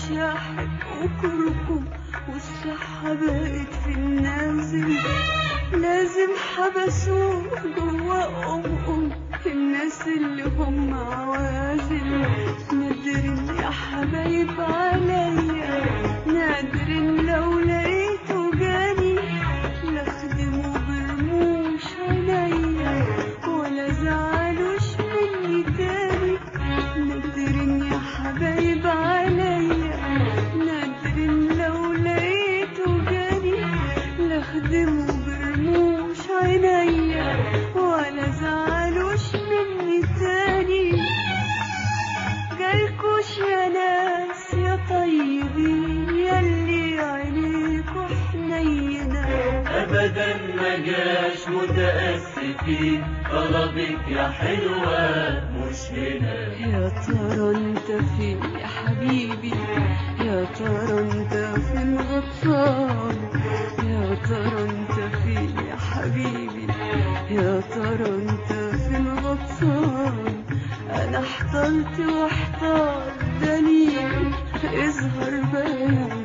شاحن وكركم والصحة بقت في النازل لازم حبسوه جوا أم أم الناس اللي هم عوازل نادر يا حبايب عليا نادر لو لقيته جاني لاخدمه برموش عينيا ولا زعلوش مني تاني نادر يا حبايب عليا نادر لو لقيته جاني لاخدمه برموش عينيا ولا زعلوش مني تاني جالكوش يا ناس يا طيبين ياللي عينيكوا حنينة ابدا ما جاش متاسفين طلبك يا حلوه مش هنا يا ترى انت فين يا حبيبي يا ترى انت فين غطان يا ترى انت فين يا حبيبي يا ترى انت فين غطان انا احترت واحتار دليل اظهر بيان